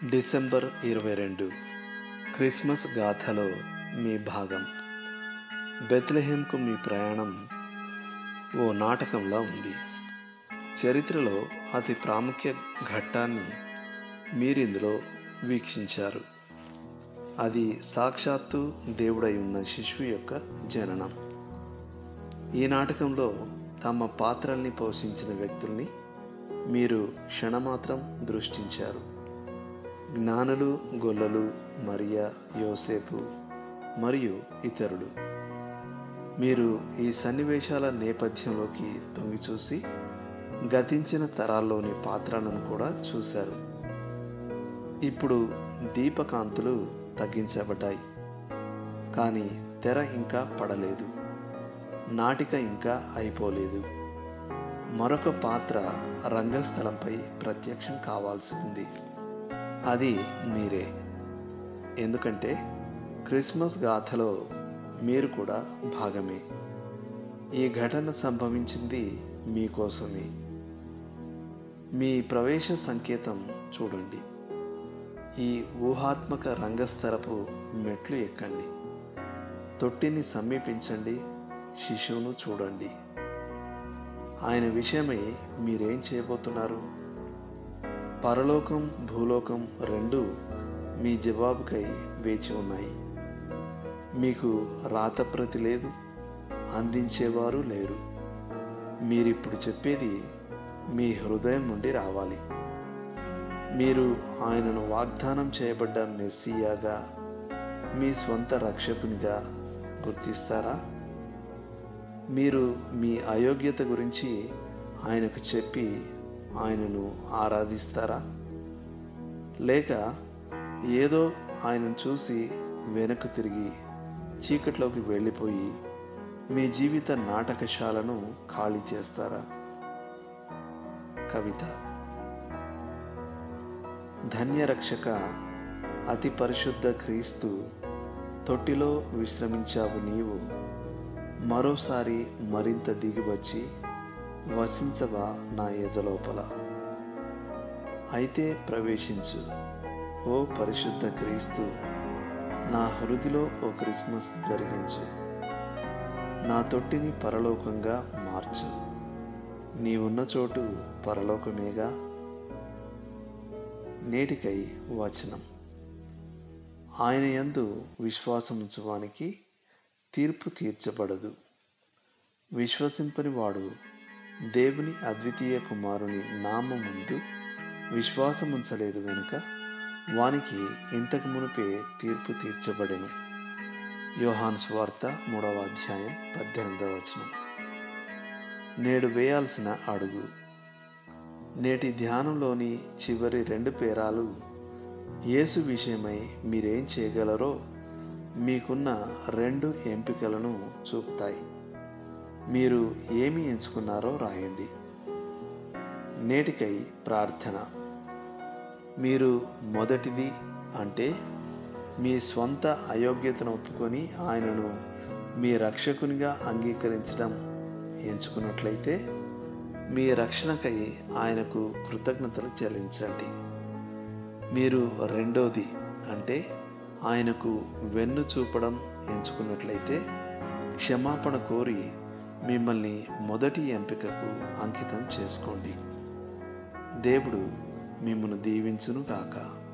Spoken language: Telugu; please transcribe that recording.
డిసెంబర్ ఇరవై రెండు క్రిస్మస్ గాథలో మీ భాగం బెత్లెహేమ్కు మీ ప్రయాణం ఓ నాటకంలా ఉంది చరిత్రలో అతి ప్రాముఖ్య ఘట్టాన్ని మీరిందులో వీక్షించారు అది సాక్షాత్తు దేవుడై ఉన్న శిశువు యొక్క జననం ఈ నాటకంలో తమ పాత్రల్ని పోషించిన వ్యక్తుల్ని మీరు క్షణమాత్రం దృష్టించారు జ్ఞానులు గొల్లలు మరియా యోసేపు మరియు ఇతరులు మీరు ఈ సన్నివేశాల నేపథ్యంలోకి తొంగి చూసి గతించిన తరాల్లోని పాత్రలను కూడా చూశారు ఇప్పుడు దీపకాంతులు తగ్గించబడ్డాయి కానీ తెర ఇంకా పడలేదు నాటిక ఇంకా అయిపోలేదు మరొక పాత్ర రంగస్థలంపై ప్రత్యక్షం కావాల్సి ఉంది అది మీరే ఎందుకంటే క్రిస్మస్ గాథలో మీరు కూడా భాగమే ఈ ఘటన సంభవించింది మీకోసమే మీ ప్రవేశ సంకేతం చూడండి ఈ ఊహాత్మక రంగస్థలపు మెట్లు ఎక్కండి తొట్టిని సమీపించండి శిశువును చూడండి ఆయన విషయమై మీరేం చేయబోతున్నారు పరలోకం భూలోకం రెండు మీ జవాబుకై వేచి ఉన్నాయి మీకు రాతప్రతి లేదు అందించేవారు లేరు మీరిప్పుడు చెప్పేది మీ హృదయం నుండి రావాలి మీరు ఆయనను వాగ్దానం చేయబడ్డ మెస్సియాగా మీ స్వంత రక్షకునిగా గుర్తిస్తారా మీరు మీ అయోగ్యత గురించి ఆయనకు చెప్పి ఆయనను ఆరాధిస్తారా లేక ఏదో ఆయనను చూసి వెనక్కు తిరిగి చీకట్లోకి వెళ్ళిపోయి మీ జీవిత నాటకశాలను ఖాళీ చేస్తారా కవిత ధన్యరక్షక అతి పరిశుద్ధ క్రీస్తు తొట్టిలో విశ్రమించావు నీవు మరోసారి మరింత దిగివచ్చి వసించవా నా ఎదలోపల అయితే ప్రవేశించు ఓ పరిశుద్ధ క్రీస్తు నా హృదిలో ఓ క్రిస్మస్ జరిగించు నా తొట్టిని పరలోకంగా మార్చు నీవున్న చోటు పరలోకమేగా నేటికై వచనం ఆయన యందు విశ్వాసముంచువానికి తీర్పు తీర్చబడదు విశ్వసింపని వాడు దేవుని అద్వితీయ కుమారుని నామం ముందు విశ్వాసముంచలేదు గనుక వానికి ఇంతకు మునిపే తీర్పు తీర్చబడెను యోహాన్ స్వార్త మూడవ అధ్యాయం పద్దెనిమిదవ వచనం నేడు వేయాల్సిన అడుగు నేటి ధ్యానంలోని చివరి రెండు పేరాలు యేసు విషయమై మీరేం చేయగలరో మీకున్న రెండు ఎంపికలను చూపుతాయి మీరు ఏమి ఎంచుకున్నారో రాయండి నేటికై ప్రార్థన మీరు మొదటిది అంటే మీ స్వంత అయోగ్యతను ఒప్పుకొని ఆయనను మీ రక్షకునిగా అంగీకరించడం ఎంచుకున్నట్లయితే మీ రక్షణకై ఆయనకు కృతజ్ఞతలు చెల్లించండి మీరు రెండోది అంటే ఆయనకు వెన్ను చూపడం ఎంచుకున్నట్లయితే క్షమాపణ కోరి మిమ్మల్ని మొదటి ఎంపికకు అంకితం చేసుకోండి దేవుడు మిమ్మల్ని దీవించును గాక